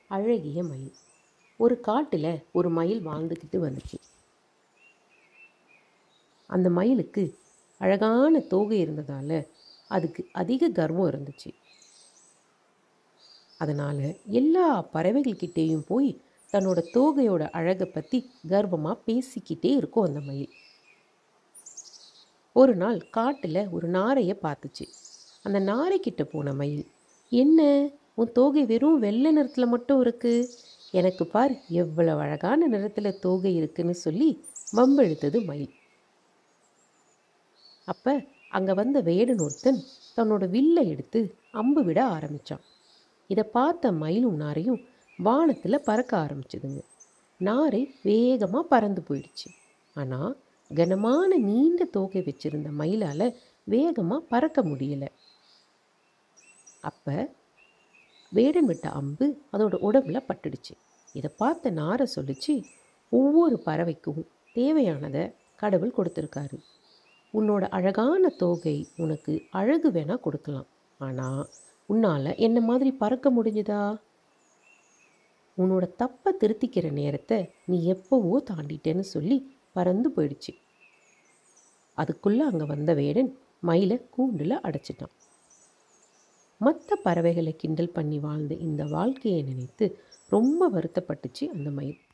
அழகிய மயில் ஒரு காட்டில் ஒரு மயில் வாழ்ந்துக்கிட்டு வந்துச்சு அந்த மயிலுக்கு அழகான தோகை இருந்ததால் அதுக்கு அதிக கர்வம் இருந்துச்சு அதனால் எல்லா பறவைகள்கிட்டேயும் போய் தன்னோட தோகையோட அழகை பற்றி கர்வமாக பேசிக்கிட்டே இருக்கும் அந்த மயில் ஒரு நாள் காட்டில் ஒரு நாரையை பார்த்துச்சு அந்த நாரைக்கிட்ட போன மயில் என்ன உன் தோகை வெறும் வெள்ளை நிறத்தில் மட்டும் இருக்கு எனக்கு பார் எவ்வளவு அழகான நிறத்தில் தோகை இருக்குன்னு சொல்லி வம்பெழுத்தது மயில் அப்போ அங்கே வந்த வேடன் ஒருத்தன் தன்னோட வில்லை எடுத்து அம்பு விட ஆரம்பித்தான் இதை பார்த்த மயிலும் நாரையும் வானத்தில் பறக்க ஆரம்பிச்சதுங்க நாரை வேகமாக பறந்து போயிடுச்சு ஆனால் கனமான நீண்ட தோகை வச்சிருந்த மயிலால் வேகமாக பறக்க முடியலை அப்போ வேடன் விட்ட அம்பு அதோட உடம்புல பட்டுடுச்சு இதை பார்த்த நாரை சொல்லிச்சு ஒவ்வொரு பறவைக்கும் தேவையானதை கடவுள் கொடுத்துருக்காரு உன்னோட அழகான தோகை உனக்கு அழகு வேணா கொடுக்கலாம் ஆனால் உன்னால் என்ன மாதிரி பறக்க முடிஞ்சுதா உன்னோட தப்பை திருத்திக்கிற நேரத்தை நீ எப்போவோ தாண்டிட்டேன்னு சொல்லி பறந்து போயிடுச்சு அதுக்குள்ளே அங்கே வந்த வேடன் மயிலை கூண்டில் அடைச்சிட்டான் மற்ற பறவைகளை கிண்டல் பண்ணி வாழ்ந்த இந்த வாழ்க்கையை நினைத்து ரொம்ப வருத்தப்பட்டுச்சு அந்த மயில்